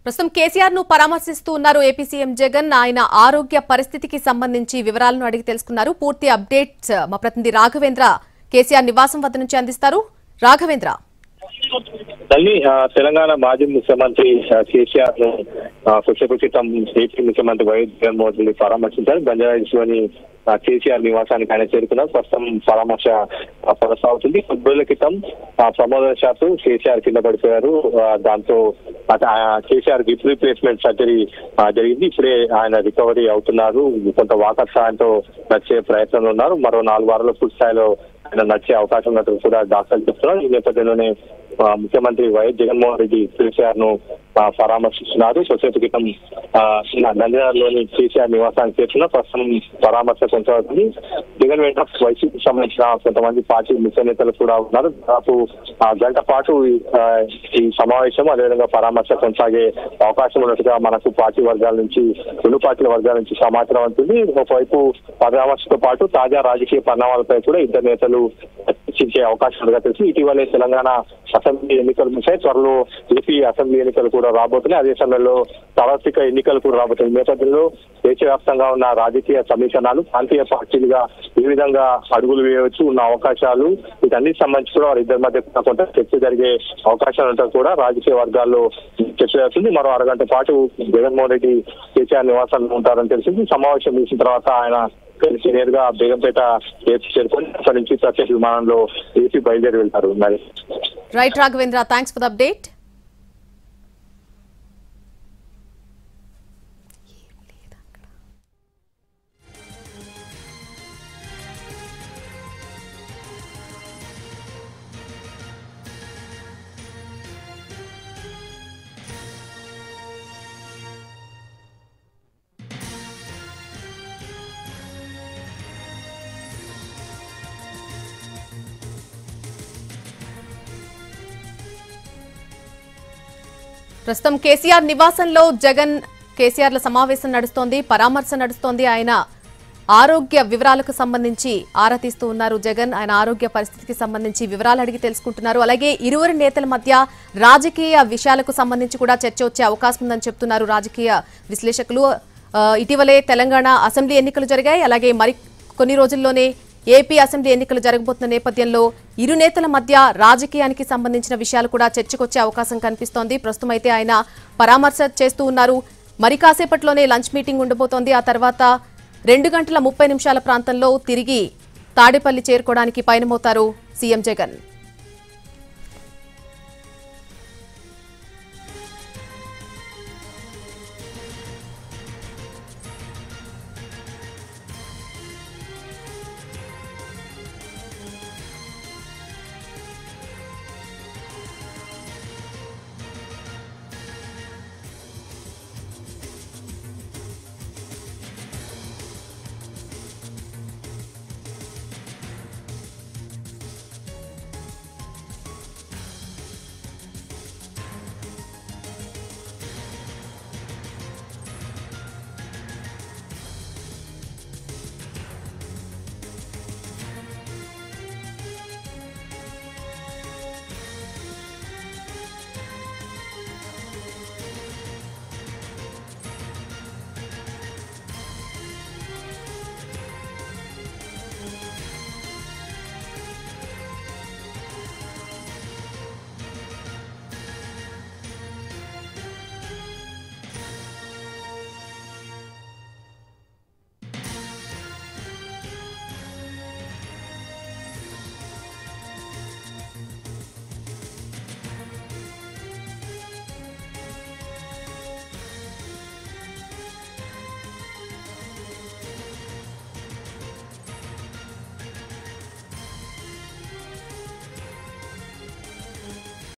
ప్రస్తుతం కేసీఆర్ ను పరామర్శిస్తూ ఉన్నారు ఏపీ సీఎం జగన్ ఆయన ఆరోగ్య పరిస్థితికి సంబంధించి వివరాలను అడిగి తెలుసుకున్నారు పూర్తి అప్డేట్స్ మా ప్రతినిధి రాఘవేంద్ర కేసీఆర్ నివాసం వద్ద నుంచి అందిస్తారు రాఘవేంద్ర తల్లి ఆ, తెలంగాణ మాజీ ముఖ్యమంత్రి ఆ, కేసీఆర్ ను ఆ, కొద్దిసేపు క్రితం ఏపీ ముఖ్యమంత్రి వైఎస్ జగన్మోహన్ రెడ్డి పరామర్శించారు బంజారాహిల్స్ లోని ఆ, కేసీఆర్ నివాసానికి ఆయన చేరుకున్నారు ప్రస్తుతం పరామర్శ ఆ, కొనసాగుతుంది కొద్ది రోజుల క్రితం ఆ, ప్రమాదవశాత్తు కేసీఆర్ కింద పడిపోయారు ఆ, దాంతో అట- ఆ, కేసీఆర్ గిఫ్ట్ రీప్లేస్మెంట్ సర్జరీ ఆ, జరిగింది ఇప్పుడే ఆయన రికవరీ అవుతున్నారు కొంత వాకర్ సహాయంతో నడిచే ప్రయత్నంలో ఉన్నారు మరో నాలుగు వారాల్లో పూర్తి స్థాయిలో ఆయన నడిచే అవకాశం ఉన్నట్టు కూడా డాక్టర్లు చెప్తున్నారు ఈ నేపథ్యంలోనే ఆ, ముఖ్యమంత్రి వైఎస్ జగన్మోహన్ రెడ్డి కేసీఆర్ ను ఆ, పరామర్శిస్తున్నారు కొద్దిసేపు క్రితం ఆ, నంద్యాలలోని కేసీఆర్ నివాసానికి చేరుకున్న ప్రస్తుతం పరామర్శ కొనసాగుతుంది జగన్ వెంట వైసీపీకి సంబంధించిన కొంతమంది పార్టీ ముఖ్య నేతలు కూడా ఉన్నారు దాదాపు ఆ, గంట పాటు ఈ- ఆ, ఈ సమావేశం అదేవిధంగా పరామర్శ కొనసాగే అవకాశం ఉన్నట్టుగా మనకు పార్టీ వర్గాల నుంచి రెండు పార్టీల వర్గాల నుంచి సమాచారం ఉంటుంది ఒకవైపు పరామర్శతో పాటు తాజా రాజకీయ పరిణామాలపై కూడా ఇద్దరు నేతలు చర్చించే అవకాశం ఉన్నట్టుగా తెలుసు ఇటీవలే తెలంగాణ అసెంబ్లీ ఎన్నికలు ముగిశాయి త్వరలో ఏపీ అసెంబ్లీ ఎన్నికలు కూడా రాబోతున్నాయి అదే సమయంలో సార్వత్రిక ఎన్నికలు కూడా రాబోతున్నాయి ఈ నేపథ్యంలో దేశవ్యాప్తంగా ఉన్న రాజకీయ సమీకరణాలు ప్రాంతీయ పార్టీలుగా ఏ విధంగా అడుగులు వేయవచ్చు ఉన్న అవకాశాలు వీటన్నిటి సంబంధించి కూడా వారిద్దరి మధ్య కూడా కొంత చర్చ జరిగే అవకాశాలు ఉంటాయి కూడా రాజకీయ వర్గాల్లో చర్చ జరుగుతుంది మరో అరగంట పాటు జగన్మోహన్ రెడ్డి కేసీఆర్ నివాసాల్లో ఉంటారని తెలిసింది సమావేశం ముగిసిన తర్వాత ఆయన కలిసి నేరుగా బేగంపేట ఏపీ చేరుకొని అక్కడి నుంచి ప్రత్యేక విమానంలో ఏపీ బయలుదేరి వెళ్తారు మరి right Raghavendra thanks for the update ప్రస్తుతం కేసీఆర్ నివాసంలో జగన్ కేసీఆర్ల సమావేశం నడుస్తోంది పరామర్శ నడుస్తోంది ఆయన ఆరోగ్య వివరాలకు సంబంధించి ఆరా తీస్తూ ఉన్నారు జగన్ ఆయన ఆరోగ్య పరిస్థితికి సంబంధించి వివరాలు అడిగి తెలుసుకుంటున్నారు అలాగే ఇరువురు నేతల మధ్య రాజకీయ విషయాలకు సంబంధించి కూడా చర్చ వచ్చే అవకాశం ఉందని చెప్తున్నారు రాజకీయ విశ్లేషకులు ఆ, ఇటీవలే తెలంగాణ అసెంబ్లీ ఎన్నికలు జరిగాయి అలాగే మరి కొన్ని రోజుల్లోనే ఏపీ అసెంబ్లీ ఎన్నికలు జరగబోతున్న నేపథ్యంలో ఇరు నేతల మధ్య రాజకీయానికి సంబంధించిన విషయాలు కూడా చర్చకొచ్చే అవకాశం కనిపిస్తోంది ప్రస్తుతం అయితే ఆయన పరామర్శ చేస్తూ ఉన్నారు మరి కాసేపట్లోనే లంచ్ మీటింగ్ ఉండబోతోంది ఆ తర్వాత రెండు గంటల ముప్పై నిమిషాల ప్రాంతంలో తిరిగి తాడేపల్లి చేరుకోవడానికి పయనమవుతారు సీఎం జగన్